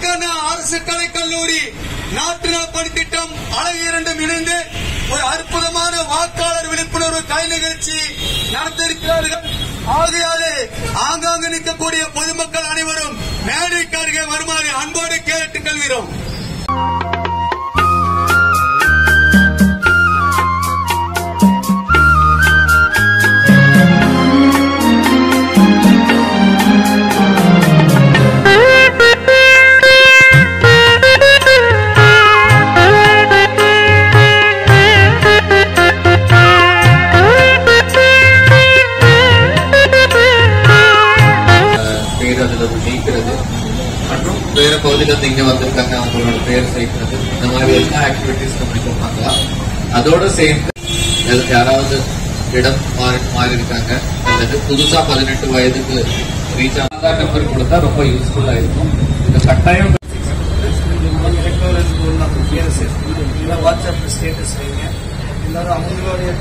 கண்ணா அரசு கலைக்கல்லூரி நாட்டு பணி திட்டம் அழகு இரண்டும் இணைந்து ஒரு அற்புதமான வாக்காளர் விழிப்புணர்வு கலை நிகழ்ச்சி நடத்திருக்கிறார்கள் ஆகையாலே ஆங்காங்கு நிற்கக்கூடிய பொதுமக்கள் அனைவரும் மேடைக்கு அருகே வருமாறு அன்போடு கேட்டுக் கொள்கிறோம் பேர் அதுல நீக்கிறது மற்றும் வேற பகுதியில இருந்து இங்க வந்திருக்காங்க அவங்களோட பேர் சேர்க்கிறது இந்த மாதிரி எல்லா ஆக்டிவிட்டிஸ் நம்ம பண்ணலாம் அதோட சேர்ந்து அதுக்கு யாராவது இடம் மாறி மாறி இருக்காங்க அல்லது புதுசா பதினெட்டு வயதுக்கு ரீச் ஆதார் நம்பர் கொடுத்தா ரொம்ப யூஸ்ஃபுல்லா இருக்கும் இந்த கட்டாயம் எலக்ட்ரானிக் போர்டில் அவங்க பேரை சேர்த்து இல்லை வாட்ஸ்அப்பில் ஸ்டேட்டஸ் வைங்க எல்லாரும் அவங்களுடைய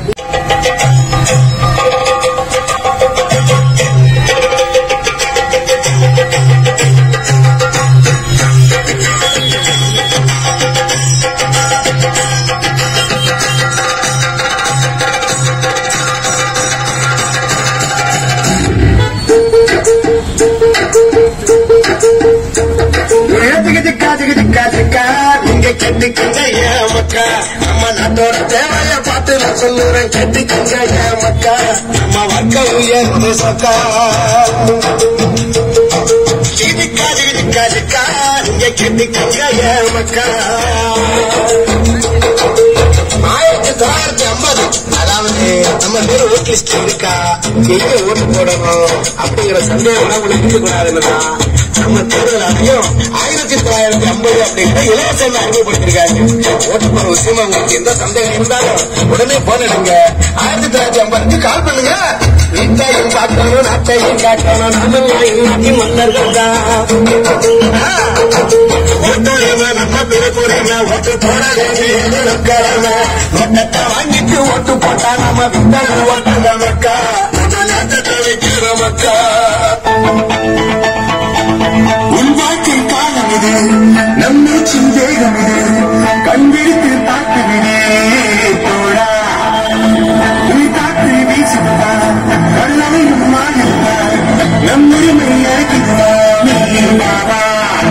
ஜிகு ஜிக்கா ஜிகு ஜிக்கா ஜிக்கா நீங்க கெட்டிக்கங்க ஏன் மக்கா நம்ம நாட்டோட தேவைய பார்த்து நான் சொல்லுறேன் கெட்டிக்கங்க ஏன் மக்கா நம்ம வர்க்க உயர்ந்து சொக்கா ஜிகு ஜிக்கா ஜிகு ஜிக்கா ஜிக்கா நீங்க கெட்டிக்கங்க ஏன் மக்கா ஆயிரத்தி தொள்ளாயிரத்தி ஐம்பது அதாவது நம்ம பேர் ஓட் லிஸ்ட் இருக்கா எங்க ஓட்டு போடணும் அப்படிங்கிற சந்தேகம் உங்களுக்கு இருக்கக்கூடாதுன்னா நம்ம தேர்தல் ஆணையம் ஆயிரத்தி தொள்ளாயிரத்தி ஐம்பது அப்படிங்கிற இலவசம் அறிமுகப்படுத்திருக்காங்க ஓட்டு போற விஷயமா உங்களுக்கு எந்த சந்தேகம் இருந்தாலும் உடனே போனடுங்க ஆயிரத்தி தொள்ளாயிரத்தி ஐம்பதுக்கு கால் பண்ணுங்க வீட்டையும் காட்டணும் நாட்டையும் காட்டணும் நம்ம நாட்டின் மன்னர்கள் தான் ஓட்டுறவ நம்ம பிறப்புறவ ஓட்டு போட வேண்டிய கடமை ஓட்டத்தை வாங்கிட்டு ஓட்டு போட்டா நம்ம விட்டது ஓட்டுங்க மக்கா நம்ம நாட்டத்தை வைக்கிற மக்கா உன் வாழ்க்கை காலம் இது நம் மூச்சின் வேகம் இது கண்விழித்து பார்த்துவிடே தோழா நீ காற்று வீசுவதா கல்லறையும் மாறுவதா நம் உரிமை இறக்குவதா நீ பாவா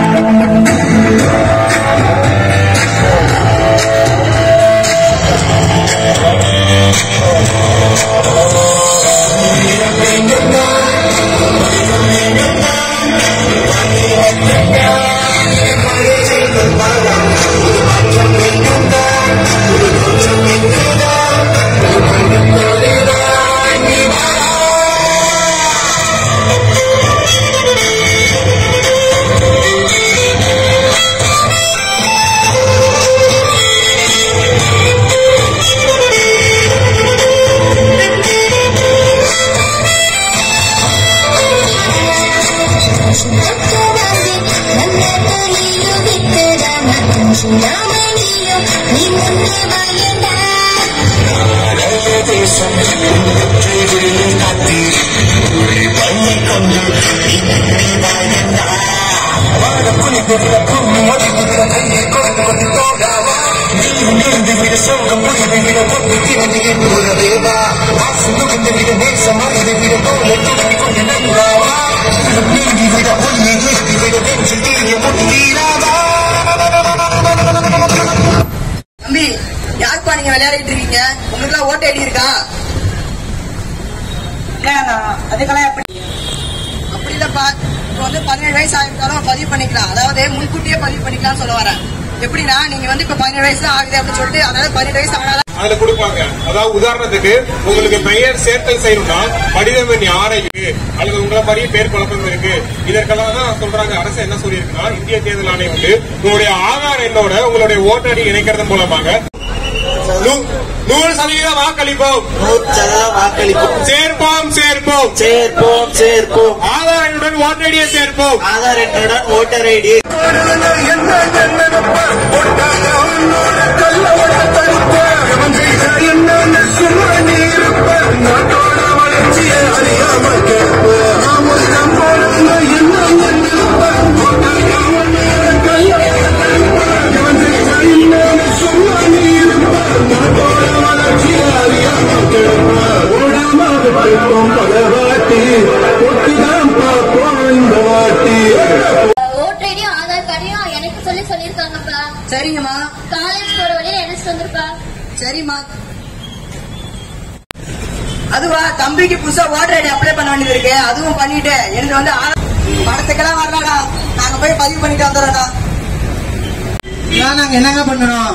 தேசம் காத்தி பண்ணி கொண்டு வாழப்புலி பெரிய பூமி மொழிபுற கையை கொண்டு கொண்டு போகாவா இருந்து விட சொர்க்கம் புரிந்து விட பொட்டு திறந்து கூறவேவா ஆசை நுகர்ந்து விட நேசம் அறிந்து விட போல துணி கொண்டு நன்றாவா நீங்கி விட ஒன்னை ஏற்றி விட நெஞ்சு தீய முன்னீராவா தம்பி யாருப்பா நீங்க விளையாடிட்டு இருக்கீங்க உங்களுக்கு ஓட்டு ஐடி இருக்கா அதுக்கெல்லாம் எப்படி அப்படி இல்லப்பா இப்போ வந்து பதினேழு வயசு ஆகிட்டாலும் பதிவு பண்ணிக்கலாம் அதாவது முன்கூட்டியே பதிவு பண்ணிக்கலாம்னு சொல்ல வரேன் எப்படின்னா நீங்க வந்து இப்ப பதினேழு வயசு தான் ஆகுது அப்படின்னு சொல்லிட்டு அதாவது பதினெட்டு வயசு ஆனாதான் அதுல கொடுப்பாங்க அதாவது உதாரணத்துக்கு உங்களுக்கு பெயர் சேர்த்தல் செய்யணும்னா படிவம் எண் ஆறு இருக்கு அல்லது உங்களை மாதிரியே பேர் குழப்பம் இருக்கு இதற்கெல்லாம் தான் சொல்றாங்க அரசு என்ன சொல்லியிருக்குன்னா இந்திய தேர்தல் ஆணையம் வந்து உங்களுடைய ஆதார் எண்ணோட உங்களுடைய ஓட்டடி இணைக்கிறது மூலமாக நூ- நூறு சதவீதம் வாக்களிப்போம் நூற்றதம் வாக்களிப்போம் சேர்ப்போம் சேர்ப்போம் சேர்ப்போம் சேர்ப்போம் ஆதார் எண்ணுடன் ஓட்டடியை சேர்ப்போம் ஆதார் எண்ணுடன் ஓட்டர் ஐடி என்ன எல்லாத்தையும் எனக்கு சொல்லி சொல்லியிருக்காங்கப்பா சரிங்கம்மா காலேஜ் போற வழியில எடுத்துட்டு வந்துருப்பா சரிம்மா அதுவா தம்பிக்கு புதுசா ஓட்டர் ஐடி அப்ளை பண்ண வேண்டியது இருக்கு அதுவும் பண்ணிட்டு எனக்கு வந்து ஆ- படத்துக்கெல்லாம் வரலடா நாங்க போய் பதிவு பண்ணிட்டு வந்துடுறோம்டா நாங்க என்னங்க பண்ணணும்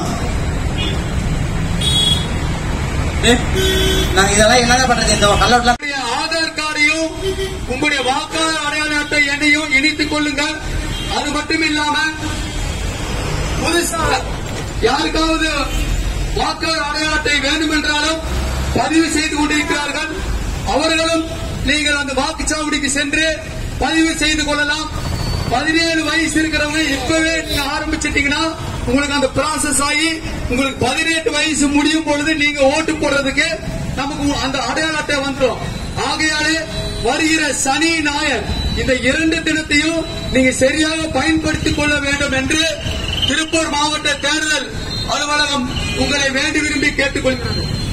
நாங்க இதெல்லாம் என்னங்க பண்றது இந்த கல்லூரில உங்களுடைய ஆதார் கார்டையும் உங்களுடைய வாக்காளர் அடையாள அட்டை எண்ணையும் இணைத்துக் கொள்ளுங்கள் அது மட்டும் இல்லாம புதுசா யாருக்காவது வாக்காளர் அடையாள அட்டை வேண்டும் என்றாலும் பதிவு செய்து கொண்டிருக்கிறார்கள் அவர்களும் நீங்கள் அந்த வாக்குச்சாவடிக்கு சென்று பதிவு செய்து கொள்ளலாம் பதினேழு வயசு இருக்கிறவங்க இப்பவே நீங்க ஆரம்பிச்சிட்டீங்கன்னா உங்களுக்கு அந்த ப்ராசஸ் ஆகி உங்களுக்கு பதினெட்டு வயசு முடியும் பொழுது நீங்க ஓட்டு போடுறதுக்கு நமக்கு அந்த அடையாள அட்டை வந்துடும் ஆகையாலே வருகிற சனி ஞாயர் இந்த இரண்டு தினத்தையும் நீங்க சரியாக பயன்படுத்திக் கொள்ள வேண்டும் என்று திருப்பூர் மாவட்ட தேர்தல் அலுவலகம் உங்களை வேண்டி விரும்பி கேட்டுக்கொள்கிறது